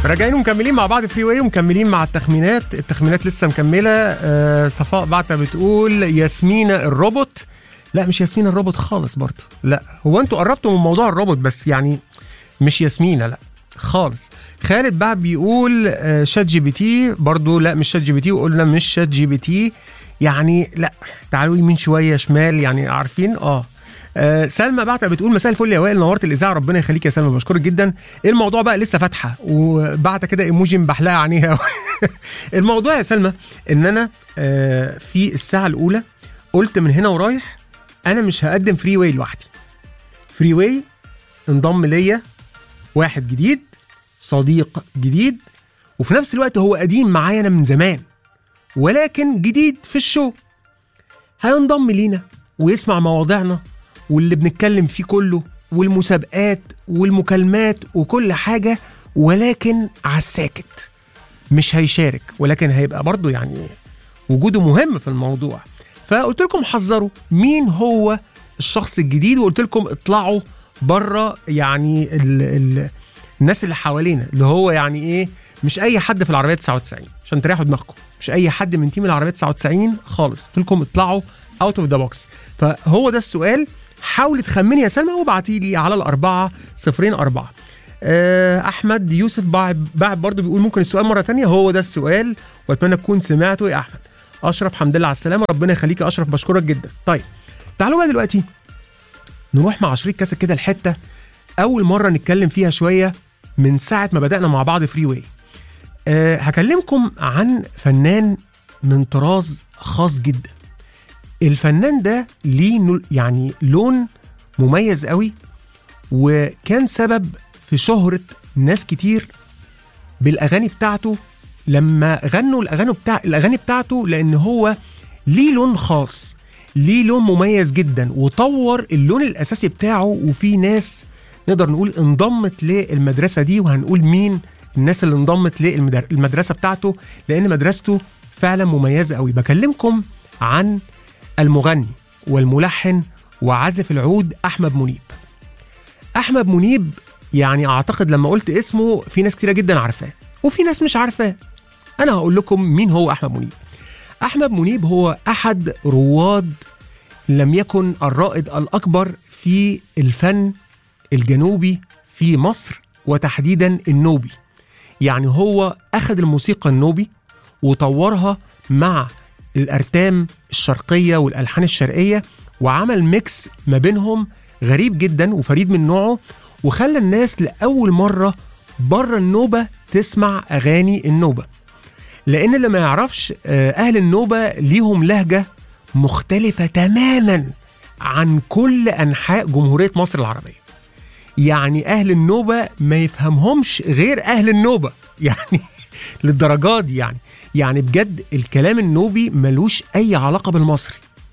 راجعين ومكملين مع بعض فري واي ومكملين مع التخمينات التخمينات لسه مكمله آه صفاء بعتها بتقول ياسمينة الروبوت لا مش ياسمينة الروبوت خالص برضه لا هو انتوا قربتوا من موضوع الروبوت بس يعني مش ياسمينة لا خالص خالد بقى بيقول آه شات جي بي تي برضه لا مش شات جي بي تي وقلنا مش شات جي بي تي يعني لا تعالوا يمين شويه شمال يعني عارفين اه آه، سلمى بعتها بتقول مساء الفل يا وائل نورت الاذاعه ربنا يخليك يا سلمى بشكرك جدا الموضوع بقى لسه فاتحه وبعت كده ايموجي مبحلقه عينيها الموضوع يا سلمى ان انا آه، في الساعه الاولى قلت من هنا ورايح انا مش هقدم فري واي لوحدي فري واي انضم ليا واحد جديد صديق جديد وفي نفس الوقت هو قديم معايا انا من زمان ولكن جديد في الشو هينضم لينا ويسمع مواضيعنا واللي بنتكلم فيه كله والمسابقات والمكالمات وكل حاجة ولكن على الساكت مش هيشارك ولكن هيبقى برضه يعني وجوده مهم في الموضوع فقلت لكم حذروا مين هو الشخص الجديد وقلت لكم اطلعوا بره يعني ال ال الناس اللي حوالينا اللي هو يعني ايه مش اي حد في العربيه 99 عشان تريحوا دماغكم مش اي حد من تيم العربيه 99 خالص قلت لكم اطلعوا اوت اوف ذا بوكس فهو ده السؤال حاولي تخمني يا سلمى وابعتي لي على الأربعة صفرين أربعة آه، أحمد يوسف باعب باعب برضه بيقول ممكن السؤال مرة تانية هو ده السؤال وأتمنى تكون سمعته يا أحمد أشرف حمد لله على السلامة ربنا يخليك يا أشرف بشكرك جدا طيب تعالوا بقى دلوقتي نروح مع شريك كاسة كده الحتة أول مرة نتكلم فيها شوية من ساعة ما بدأنا مع بعض فري واي أه هكلمكم عن فنان من طراز خاص جدا الفنان ده ليه نل- يعني لون مميز قوي وكان سبب في شهرة ناس كتير بالأغاني بتاعته لما غنوا الأغاني بتاع الأغاني بتاعته لأن هو ليه لون خاص ليه لون مميز جدا وطور اللون الأساسي بتاعه وفي ناس نقدر نقول انضمت للمدرسة دي وهنقول مين الناس اللي انضمت للمدرسة بتاعته لأن مدرسته فعلا مميزة قوي بكلمكم عن المغني والملحن وعازف العود احمد منيب احمد منيب يعني اعتقد لما قلت اسمه في ناس كتيره جدا عارفاه وفي ناس مش عارفاه انا هقول لكم مين هو احمد منيب احمد منيب هو احد رواد لم يكن الرائد الاكبر في الفن الجنوبي في مصر وتحديدا النوبي يعني هو اخذ الموسيقى النوبي وطورها مع الارتام الشرقيه والالحان الشرقيه وعمل ميكس ما بينهم غريب جدا وفريد من نوعه وخلى الناس لاول مره بره النوبه تسمع اغاني النوبه لان اللي ما يعرفش آه، اهل النوبه ليهم لهجه مختلفه تماما عن كل انحاء جمهوريه مصر العربيه يعني اهل النوبه ما يفهمهمش غير اهل النوبه يعني للدرجات دي يعني يعني بجد الكلام النوبي ملوش اي علاقه بالمصري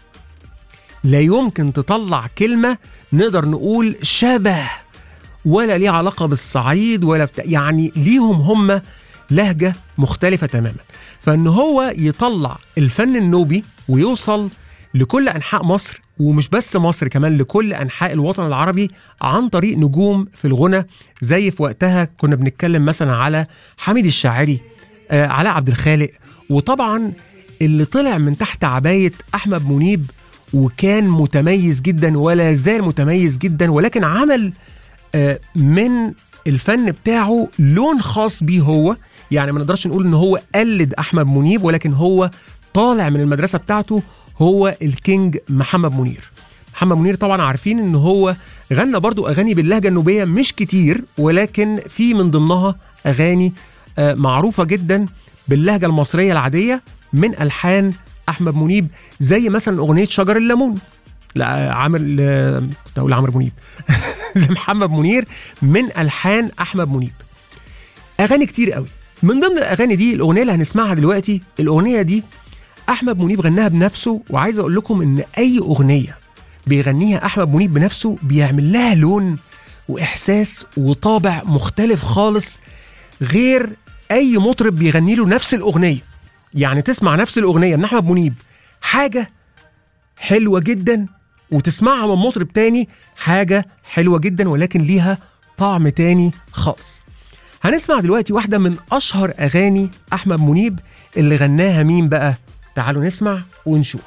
لا يمكن تطلع كلمه نقدر نقول شبه ولا ليه علاقه بالصعيد ولا بتا... يعني ليهم هم لهجه مختلفه تماما فان هو يطلع الفن النوبي ويوصل لكل انحاء مصر ومش بس مصر كمان لكل انحاء الوطن العربي عن طريق نجوم في الغنى زي في وقتها كنا بنتكلم مثلا على حميد الشاعري آه علاء عبد الخالق وطبعا اللي طلع من تحت عبايه احمد منيب وكان متميز جدا ولا زال متميز جدا ولكن عمل آه من الفن بتاعه لون خاص بيه هو يعني ما نقدرش نقول ان هو قلد احمد منيب ولكن هو طالع من المدرسه بتاعته هو الكينج محمد منير محمد منير طبعا عارفين ان هو غنى برضو اغاني باللهجه النوبيه مش كتير ولكن في من ضمنها اغاني آه، معروفه جدا باللهجه المصريه العاديه من الحان احمد منيب زي مثلا اغنيه شجر الليمون لا عامر ل- كنت اقول عمرو منيب لمحمد منير من الحان احمد منيب اغاني كتير قوي من ضمن الاغاني دي الاغنيه اللي هنسمعها دلوقتي الاغنيه دي احمد منيب غناها بنفسه وعايز اقول لكم ان اي اغنيه بيغنيها احمد منيب بنفسه بيعمل لها لون واحساس وطابع مختلف خالص غير اي مطرب بيغني له نفس الاغنيه يعني تسمع نفس الاغنيه من احمد منيب حاجه حلوه جدا وتسمعها من مطرب تاني حاجه حلوه جدا ولكن ليها طعم تاني خالص هنسمع دلوقتي واحدة من أشهر أغاني أحمد منيب اللي غناها مين بقى تعالوا نسمع ونشوف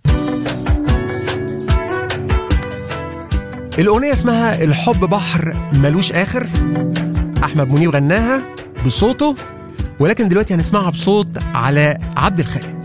الأغنية اسمها الحب بحر ملوش آخر أحمد منيب غناها بصوته ولكن دلوقتي هنسمعها بصوت علاء عبد الخالق